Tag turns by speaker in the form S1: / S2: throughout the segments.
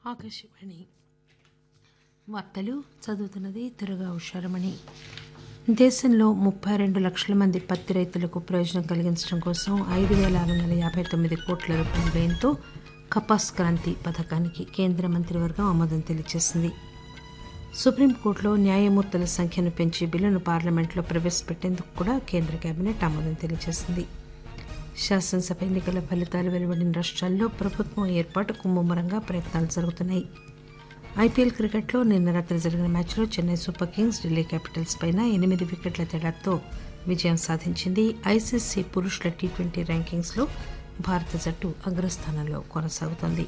S1: ఆకాశవాణి వార్తలు చదువుతున్నది దుర్గా ఉషారమణి దేశంలో ముప్పై రెండు లక్షల మంది పత్తి రైతులకు ప్రయోజనం కలిగించడం కోసం ఐదు పేల ఆరు వందల యాభై తొమ్మిది కోట్ల రూపాయల వ్యయంతో కపాస్ క్రాంతి పథకానికి కేంద్ర మంత్రివర్గం ఆమోదం తెలియజేసింది సుప్రీంకోర్టులో న్యాయమూర్తుల సంఖ్యను పెంచి బిల్లును పార్లమెంట్లో ప్రవేశపెట్టేందుకు కూడా కేంద్ర కేబినెట్ ఆమోదం తెలియజేసింది శాసనసభ ఎన్నికల ఫలితాలు వెలువడిన రాష్ట్రాల్లో ప్రభుత్వం ఏర్పాటుకు ముమ్మరంగా ప్రయత్నాలు జరుగుతున్నాయి ఐపీఎల్ క్రికెట్లో నిన్న రాత్రి జరిగిన మ్యాచ్లో Chennai Super Kings Delhi Capitals పైన ఎనిమిది వికెట్ల తేడాతో విజయం సాధించింది ఐసీసీ పురుషుల టీ ట్వంటీ ర్యాంకింగ్స్లో భారత జట్టు అగ్రస్థానంలో కొనసాగుతోంది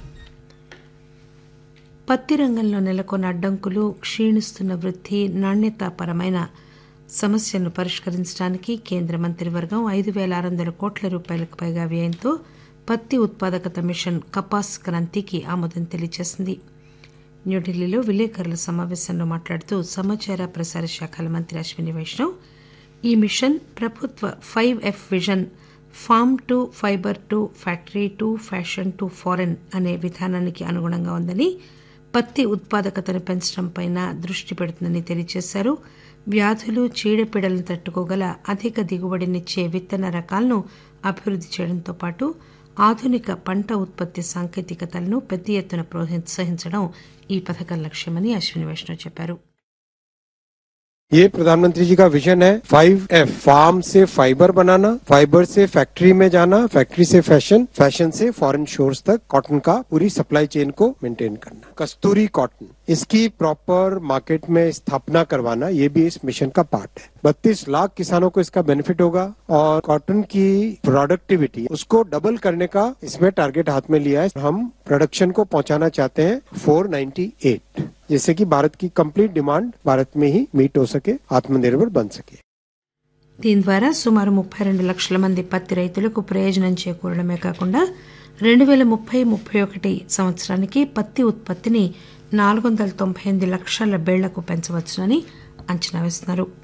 S1: పత్తి రంగంలో నెలకొన్న అడ్డంకులు క్షీణిస్తున్న వృద్ధి నాణ్యతాపరమైన సమస్యలను పరిష్కరించడానికి కేంద్ర మంత్రివర్గం ఐదు పేల ఆరు వందల కోట్ల రూపాయలకు పైగా వ్యయంతో పత్తి ఉత్పాదకత మిషన్ కపాస్ క్రాంతికి ఆమోదం తెలియజేసింది న్యూఢిల్లీలో విలేకరుల సమావేశంలో మాట్లాడుతూ సమాచార ప్రసార శాఖల మంత్రి అశ్విని వైష్ణవ్ ఈ మిషన్ ప్రభుత్వ five F vision farm to fibre to factory to fashion to foreign అనే విధానానికి అనుగుణంగా ఉందని పత్తి ఉత్పాదకతను పెంచడంపై దృష్టి పెడుతుందని తెలియజేశారు వ్యాధులు చీడపీడలను తట్టుకోగల అధిక దిగుబడినిచ్చే విత్తన రకాలను అభివృద్ధి చేయడంతో పాటు ఆధునిక పంట ఉత్పత్తి సాంకేతికతలను పెద్ద ఎత్తున ప్రోత్సహించడం ఈ పథకం లక్ష్యమని అశ్విని వైష్ణవ్ చెప్పారు
S2: ये प्रधानमंत्री जी का विजन है फाइव एफ फार्म से फाइबर बनाना फाइबर से फैक्ट्री में जाना फैक्ट्री से फैशन फैशन से फॉरेन शोर्स तक कॉटन का पूरी सप्लाई चेन को मेंटेन करना कस्तूरी कॉटन इसकी प्रॉपर मार्केट में स्थापना करवाना ये भी इस मिशन का पार्ट है बत्तीस लाख किसानों को इसका बेनिफिट होगा और कॉटन की प्रोडक्टिविटी उसको डबल करने का इसमें टारगेट हाथ में लिया है हम प्रोडक्शन को पहुंचाना चाहते हैं 498 जिससे कि भारत की कंप्लीट डिमांड भारत में ही मीट हो सके आत्मनिर्भर बन सके
S1: దీని ద్వారా సుమారు ముప్పై రెండు లక్షల మంది పత్తి రైతులకు ప్రయోజనం చేకూరడమే కాకుండా రెండు పేల ముప్పై ముప్పై ఒకటి సంవత్సరానికి పత్తి ఉత్పత్తిని నాలుగు వందల తొంభై ఎనిమిది లక్షల బేళ్లకు పెంచవచ్చునని అంచనా వేస్తున్నారు